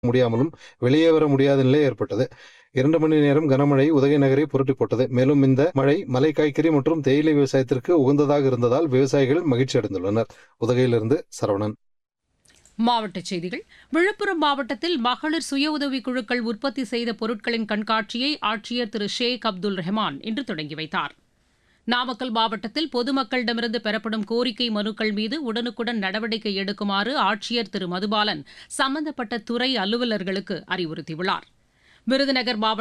முடியாமலும் வெளியே வர முடியாத நிலை ஏற்பட்டது இரண்டு மணி நேரம் கனமழை உதகை நகரை புரட்டி போட்டது மேலும் இந்த மழை மலை காய்கறி மற்றும் தேயிலை விவசாயத்திற்கு உகந்ததாக இருந்ததால் விவசாயிகள் மகிழ்ச்சி அடைந்துள்ளனர் உதகையிலிருந்து சரவணன் மாவட்டச் செய்திகள் விழுப்புரம் மாவட்டத்தில் மகளிர் சுய உதவிக் குழுக்கள் உற்பத்தி செய்த பொருட்களின் கண்காட்சியை ஆட்சியர் திரு ஷேக் அப்துல் ரஹ்மான் இன்று தொடங்கி வைத்தார் நாமக்கல் மாவட்டத்தில் பொதுமக்களிடமிருந்து பெறப்படும் கோரிக்கை மனுக்கள் மீது உடனுக்குடன் நடவடிக்கை எடுக்குமாறு ஆட்சியர் திரு மதுபாலன் சம்பந்தப்பட்ட துறை அலுவலர்களுக்கு அறிவுறுத்தியுள்ளார் விருதுநகர் மாவட்டம்